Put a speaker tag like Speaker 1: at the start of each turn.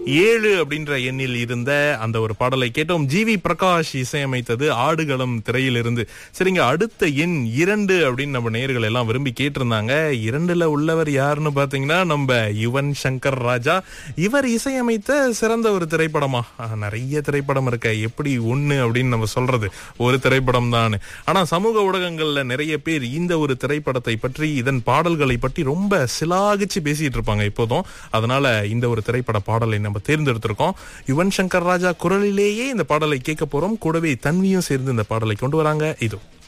Speaker 1: ஏழு அப்படின்ற எண்ணில் இருந்த அந்த ஒரு பாடலை கேட்டோம் ஜிவி பிரகாஷ் இசையமைத்தது ஆடுகளம் திரையிலிருந்து சரிங்க அடுத்த எண் இரண்டு அப்படின்னு நம்ம நேயர்கள் எல்லாம் விரும்பி கேட்டிருந்தாங்க இரண்டுல உள்ளவர் யாருன்னு பாத்தீங்கன்னா நம்ம யுவன் சங்கர் ராஜா இவர் இசையமைத்த சிறந்த ஒரு திரைப்படமா ஆஹ், நிறைய திரைப்படம் இருக்க எப்படி ஒண்ணு அப்படின்னு நம்ம சொல்றது ஒரு திரைப்படம் தான் ஆனா சமூக ஊடகங்கள்ல நிறைய பேர் இந்த ஒரு திரைப்படத்தை பற்றி இதன் பாடல்களை பற்றி ரொம்ப சிலாகிச்சு பேசிட்டு இருப்பாங்க இப்போதும் அதனால இந்த ஒரு திரைப்பட பாடலை நம்ம தேர்ந்தெடுத்திருக்கோம் யுவன் சங்கர் ராஜா குரலிலேயே இந்த பாடலை கேட்க போறோம் கூடவே தன்வியும் சேர்ந்து இந்த பாடலை கொண்டு வராங்க இதோ